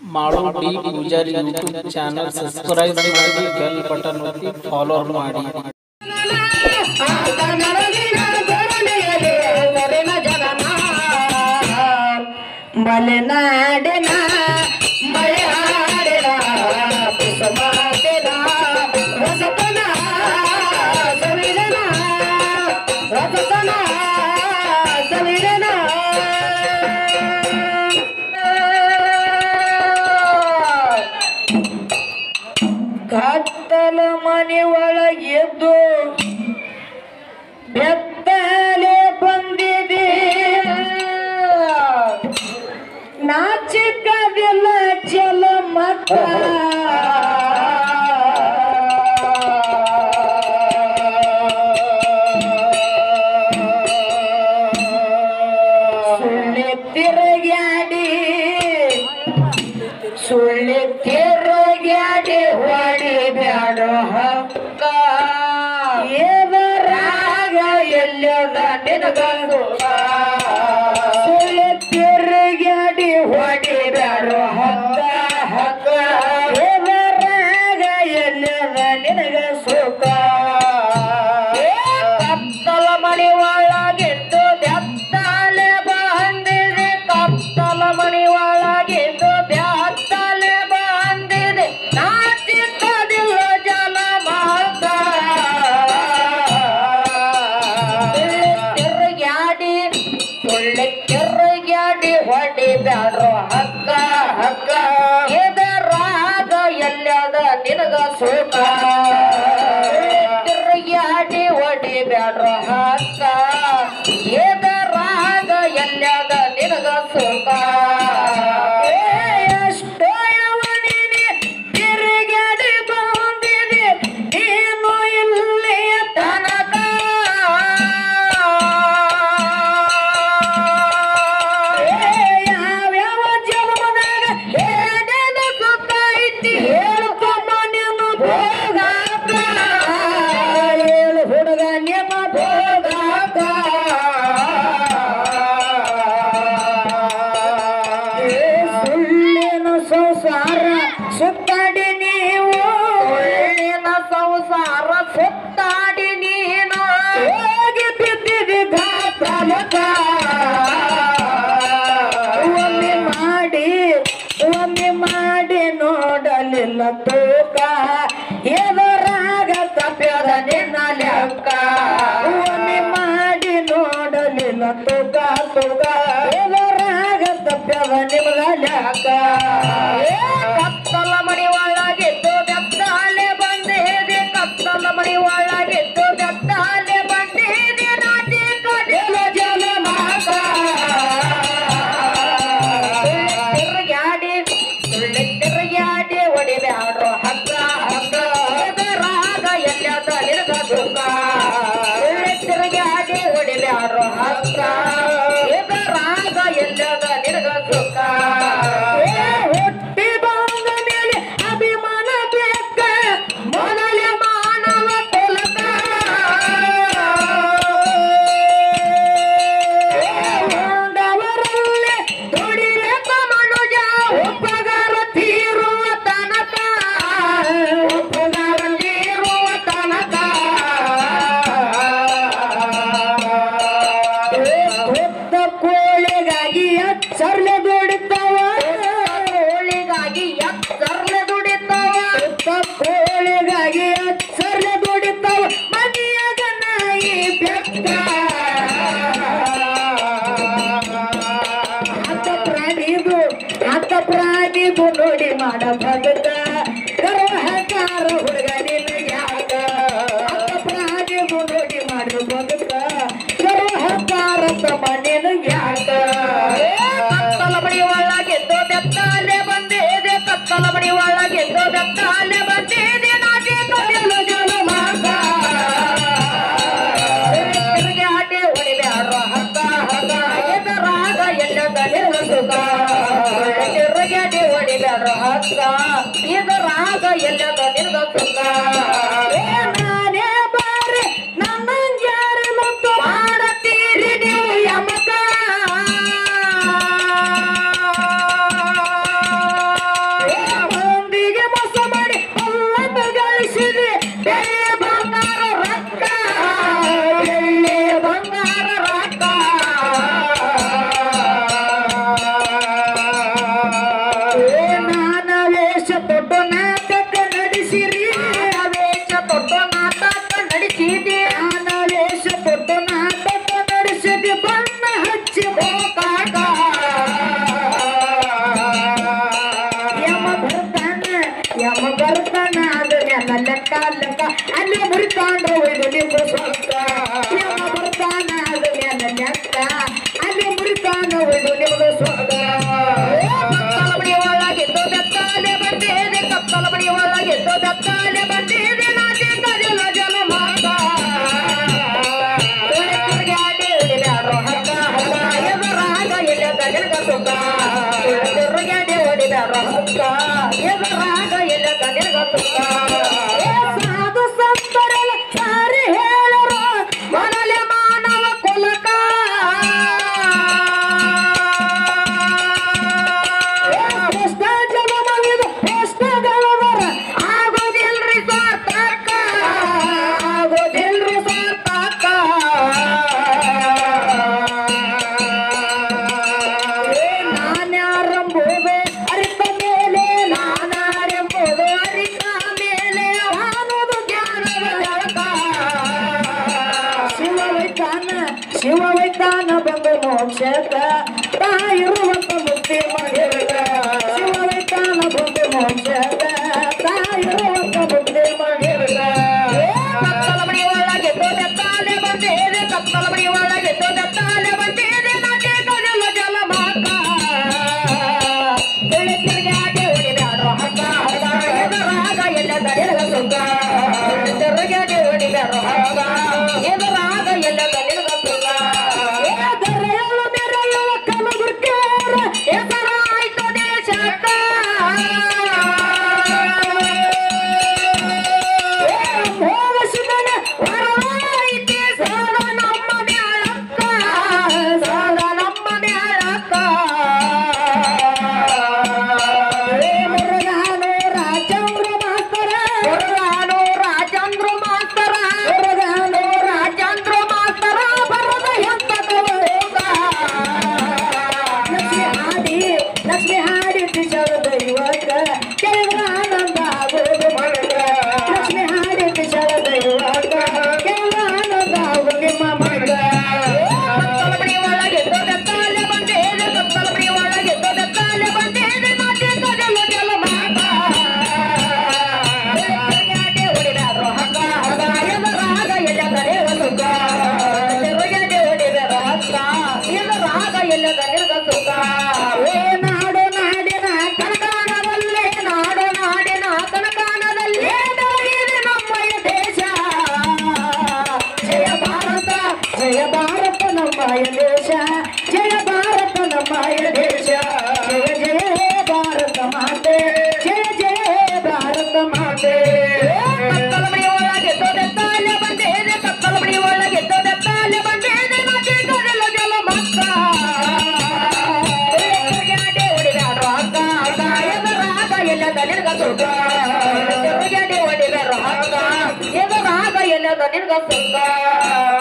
ಮಾಡು D Poojari YouTube channel subscribe ಮಾಡಿ bell button ಒತ್ತಿ ಫಾಲೋ ಮಾಡಿ ಮಲೆನಾಡಿನ ಮಳೆ ಹಾಡಿನ ಕುಸುಮಾತಿನ ರಸತನ ಸವಿರನ ರಸತನ ಸವಿರನ ಕತ್ತಲ ಮನೆ ಒಳಗೆದ್ದು ಬೆತ್ತಲೆ ಬಂದಿದೆ ನಾಚಿಕದಿಲ್ಲ ಚಲ ಮಕ್ಕ ಸುಳ್ಳಿ ತಿರುಗ್ಯಾಡಿ ಸುಳ್ಳಿ ತಿರುಗ್ಯಾಡಿ ಹೊಡಿ ಬ್ಯಾಡ ಹಕ್ಕ ಏದರಾಗ ಎಲ್ಲದ ನಿನಗಂದು ಸುಳ್ಳಿ ತಿರುಗ್ಯಾಡಿ ಹೊಡಿ ಬ್ಯಾಡ ಹಕ್ಕ ಹಕ್ಕ ಏದರಾಗ ಎಲ್ಲದ ನಿನಗ ಸುಖ ಕತ್ತಲ ಮಣಿ ಒಳಗಿದ್ದು ಬೆತ್ತಲೆ ಬಂದಿದೆ ಕತ್ತಲ ಮಣಿ ಒಳಗಿದ್ದು ಬೆತ್ತಲೆ ಬಂದಿದೆ ನಾಚಿಕ್ಕದಿಲ್ಲ ಜನ ಮಾತ ತಿರುಗ್ಯಾಡಿ ಸುಳ್ಳಿ ತಿರುಗ್ಯಾಡಿ ಹೊಡಿ ಬ್ಯಾಡ್ರೋ ಹಕ್ಕ ಹಕ್ಕ ಎದರಾಗ ಎಲ್ಲದ ನಿನಗ ಸುಖ ತಿರುಗ್ಯಾಡಿ ಹೊಡಿ ಬ್ಯಾಡ್ರೋ ಹಕ್ಕ ಎದರಾಗ ಎಲ್ಲದ ನಿನಗ ಸುಖ ಎಷ್ಟೋ ಯವನಿನಿ ತಿರುಗ್ಯಾಡಿ ಬಂದಿದೆ ನೀನು ಇಲ್ಲಿಯ ತನಕ ಯಾವ್ಯಾವ ಜನ್ಮದಾಗ ಏನೇನು ಸುಖ ಐತಿ ಹೇಳ್ಕೊಂಬ ನಿಮ್ಮ ಭೋಗಾಕ ಹೇಳು ಹುಡುಗ ನಿಮ್ಮ ಭೋಗಾಕ ಏ ಸುಳ್ಳಿನ ಸಂಸಾರ ಸುತ್ತಾಡಿ ನೀವು ಸುಳ್ಳಿನ ಸಂಸಾರ ಸುತ್ತಾಡಿ ನೀನು ಹೋಗಿ ಬಿದ್ದಿದೆ ಘಾತನಕ ಒಮ್ಮೆ ಮಾಡಿ ಒಮ್ಮೆ ಮಾಡಿ ನೋಡಲಿಲ್ಲ ತೂಕ ಎದುರಾಗ ತಪ್ಪ್ಯದ ನಿನ್ನ ಲೆಕ್ಕ ಒಮ್ಮೆ ಮಾಡಿ ನೋಡಲಿಲ್ಲ ತೂಕ ತೂಕ ಎದುರಾಗ ತಪ್ಪ್ಯದ ನಿಮ್ಗ ಲೆಕ್ಕ ಏ ಕತ್ತಲ ಮಡಿ ಒಳಗಿದ್ದು ಬೆತ್ತಲೆ ಬಂದಿದೆ ಕತ್ತಲ ಮಡಿ ಒಳಗಿದ್ದು ಬೆತ್ತಲೆ ಬಂದಿದೆ ನಾಟಿ ಕಡಿಲ ಜಲ ಮಾತ ತಿರುಗ್ಯಾಡಿ ಸುಳ್ಳಿ ತಿರುಗ್ಯಾಡಿ ಹೊಡಿಬ್ಯಾಡ್ರು ಹಗ್ಗ ಹಗ್ಗ ಎದರಾಗ ಎಲ್ಲದ ನಿನಗ ದುಃಖ ಸುಳ್ಳಿ ತಿರುಗ್ಯಾಡಿ ಹೊಡಿಬ್ಯಾಡ್ರು ಹಗ್ಗ ಎದರಾಗ ಎಲ್ಲದ ನಿನಗ ದುಃಖ ಹುಟ್ಟಿ ಬಂದ ಮೇಲೆ ಅಭಿಮಾನ ಬೇಕ ಮೊದಲೇ ಮಾನವ ಕುಲಕ ಉಂಡವರಲ್ಲೇ ದುಡಿಬೇಕು ಮನುಜ ಉಪಗಾರ ತೀರುವ ತನಕ ಉಪಗಾರ ತೀರುವ ತನಕ ಹೊತ್ತ ಕೋಳಿಗಾಗಿ ಎಚ್ಚರ್ಲೆ ದುಡಿತಾವ ಕೋಳಿಗಾಗಿ ಎಚ್ಚರ್ಲೆ ದುಡಿತಾವ ಹೊತ್ತ ಕೋಳಿಗಾಗಿ ಎಚ್ಚರ್ಲೆ ದುಡಿತಾವ ಮನೆಯಾಗ ನಾಯಿ ಬೆಕ್ಕ ಅಂತ ಪ್ರಾಣಿದು ಅಂತ ಪ್ರಾಣಿದು ನೋಡಿ ಮಾಡ ಭಗತ ಗರ್ವಹಕಾರ ಹುಡುಗ ನಿನ್ನ ಯಾಕ ಅಂತ ಪ್ರಾಣಿದು ನೋಡಿ ಮಾಡ ಭಗತ ಗರ್ವಹಕಾರ ತಮ್ಮ ನಿನ್ನ ಯಾಕ ಕತ್ತಲ ಬಡಿ ಒಳಗೆದ್ದು ಬೆತ್ತಲೆ ಬಂದಿದೆ ಕತ್ತಲ ಬಡಿ ಒಳಗೆದ್ದು ಬೆತ್ತಲೆ ಬಂದಿದೆ ನಾಟಿ ಕಡಿಲ ಜನ ಮಾತ ತಿರುಗಾಡಿ ಹೊಡಿಬ್ಯಾಡ್ರೋ ಹಗ್ಗ ಹಗ್ಗ ಎದರಾಗ ಎಲ್ಲದ ನಿನಗ ಸುಖ ತಿರುಗಾಡಿ ಹೊಡಿಬ್ಯಾಡ್ರೋ ಹಗ್ಗ ಎದರಾಗ ಎಲ್ಲದ ನಿನಗ ಸುಖ ಏ ನಾನೇ ಬಾರಿ ನನ್ನ ಜಾರಿ ಮತ್ತು ಮಾಡತೀರಿ ನೀವು ಯಮಕ ಲಂಕ ಅಲ್ಲಿ ಮುರಿತಾಂಡ್ರ ಒಯ್ದು ನಿಂಬು ಸ್ವಂತ ಯಮ ಬರ್ತಾನ ಅದು ನನ್ನ ನೆಕ್ಕ ಅಲ್ಲಿ ಮುರಿತಾನ ಒಯ್ದು ನಿಮ್ದು ಸ್ವಂತ ಕತ್ತಲ ಬಡಿ ಒಳಗಿದ್ದು ಬೆತ್ತಾಲೆ ಬಂದಿದೆ ಕತ್ತಲ ಬಡಿ ಒಳಗಿದ್ದು ಬೆತ್ತಾಲೆ ಬಂದಿದೆ ನಾಟಿ ಕಜಲ ಜಲ ಮಾತ ತಿರುಗಾಡಿ ಹೊಡಿಬ್ಯಾಡ್ರೋ ಹಗ್ಗ ಹಗ್ಗ ಎದುರಾಗ ಎಲ್ಲ ಗಜನಗ ಸುಖ ತಿರುಗಾಡಿ ಹೊಡಿಬ್ಯಾಡ್ರೋ ಹಗ್ಗ ಎದುರಾಗ ಎಲ್ಲ ಗಜನಗ ಸುಖ ಏ ಸಾಧು ಸಂತರೆಲ್ಲ ಸಾರಿ ಹೇಳರು ಮನಲೆ ಮಾನವ ಕುಲಕ ಎಷ್ಟ ಜಗಮವಿದು ಎಷ್ಟ ಗಳವರ ಆಗೋದಿಲ್ರಿ ಸಾರ್ಥಕ ಆಗೋದಿಲ್ರಿ ಸಾರ್ಥಕ ಏ ನಾನ್ಯಾರೆಂಬುದು ಅರಿತ ಮೇಲೆ ನಾನಾರೆಂಬುದು ಅರಿತ ಮೇಲೆ ಅನ್ನೋದು ಜ್ಞಾನದ ಜಳಕ ಶಿವ ವೈತಾನ ಶಿವ ವೈತಾನ ಬಂದು ಮೋಕ್ಷಕ ತಾಯಿರುವಂತ ಮುಕ್ತಿ ಮಾಡಿರಕ ಶಿವ ವೈತಾನ ಬಂದು ಮೋಕ್ಷಕ ತಾಯಿರುವಂತ ಮುಕ್ತಿ ಮಾಡಿರಕ ಕತ್ತಲ ಮಣಿ ಒಳಗೆ ದೊಡ್ಡತ್ತಾಲೆ ಬಂದಿದೆ ಕತ್ತಲ ಮಣಿ ಒಳಗೆ ದೊಡ್ಡತ್ತಾಲೆ ಬಂದಿದೆ ನಾಟಿ ಕಡಲ ಜಲ ಮಾಕ ಬೆಳೆ ತಿರುಗಾಡಿ ಹೊಡಿಬ್ಯಾಡ್ರೋ ಹಗ್ಗ ಹಗ್ಗ ಎದುರಾಗ ಎಲ್ಲ ಗಡಿಲ ಸುಗ್ಗ ತಿರುಗಾಡಿ ಹೊಡಿಬ್ಯಾಡ್ರೋ ಹಗ್ಗ ಎದುರಾಗ ಎಲ್ಲ ಗಡಿಲ ಸುಗ್ಗ ಎದರೆಯಲು ಮೆರೆಯುವ ಕಲಬುರ್ಗೇರ ಹೆಸರಾಯ್ತು ದೇಶಕ್ಕ ಭೋಗ ಶಿವನ ವರವಾಯಿತೆ ಸಾಲ ನಮ್ಮ ಮ್ಯಾಳಕ್ಕ ಸಾಲ ನಮ್ಮ ಮ್ಯಾಳಕ್ಕ ಏ ಮುರುಗಾನು ರಾಜಂದ್ರ ಮಾಸ್ತರ ಮುರುಗಾನು ರಾಜಂದ್ರ ಮಾಸ್ತರ ಮುರುಗಾನು ರಾಜಂದ್ರ ಮಾಸ್ತರ ಬರದ ಎಂತ ಕವಯೋಗ ಲಕ್ಷ್ಮಿ ಹಾಡಿ ಲಕ್ಷ್ಮಿ ಹಾಡಿ ದಿಶದ ದೈವಕ ಕೇಳಿದ್ರ ಆನಂದ ಆಗೋದು ಮನಕ ಲಕ್ಷ್ಮಿ ಹಾಡಿ ದಿಶದ ದೈವಕ ಕೇಳಿದ್ರ ಆನಂದ ಆಗೋ ನಿಮ್ಮ ಮನಕ ಕತ್ತಲ ಮಣಿ ಒಳಗೆ ದೊಡ್ಡ ತಾಲೆ ಬಂದೇದೆ ಕತ್ತಲ ಮಣಿ ಒಳಗೆ ದೊಡ್ಡ ತಾಲೆ ಬಂದೇದೆ ನಾಟಿ ಕಡಲು ಜಲ ಮಾತ ತಿರುಗಾಡಿ ಹೊಡಿಬ್ಯಾಡ್ರೋ ಹಗ್ಗ ಹಗ್ಗ ಎದುರಾಗ ಎಲ್ಲ ಕಡೆಯ ಸುಖ ತಿರುಗಾಡಿ ಹೊಡಿಬ್ಯಾಡ್ರೋ ಹಗ್ಗ ಎದುರಾಗ ಎಲ್ಲ ಕಡೆಯ ಸುಖ ಏ ನಾಡು ನಾಡಿನ ಕನಕಾನದಲ್ಲೇ ನಾಡು ನಾಡಿನ ಕನಕಾನದಲ್ಲೇ ಬೆಳಗಿದೆ ನಮ್ಮಯ ದೇಶ ಜಯ ಭಾರತ ಜಯ ಭಾರತ ನಮ್ಮಯ ದೇಶ ಜಯ ಭಾರತ ನಮ್ಮಯ ದೇಶ ಜಯ ಜಯ ಹೇ ಭಾರತ ಮಾತೆ ಜಯ ಜಯ ಹೇ ಭಾರತ ಮಾತೆ ಕತ್ತಲ ಮಣಿ ಒಳಗೆ ದೊಡ್ಡ ತಾಲೆ ಬಂದೇನೆ ಕತ್ತಲ ಮಣಿ ಒಳಗೆ ದೊಡ್ಡ ತಾಲೆ ಬಂದೇನೆ ಮತ್ತೆ ಕಡಲ ಜಲ ಮಕ್ಕ ತಿರುಗಾಡಿ ಹೊಡಿಬ್ಯಾಡ್ರೋ ಹಗ್ಗ ಹಗ್ಗ ಎದುರಾಗ ಎಲ್ಲ ದನಿರ್ಗ ಸುಖ ತಿರುಗಾಡಿ ಹೊಡಿಬ್ಯಾಡ್ರೋ ಹಗ್ಗ ಎದುರಾಗ ಎಲ್ಲ ದನಿರ್ಗ ಸುಖ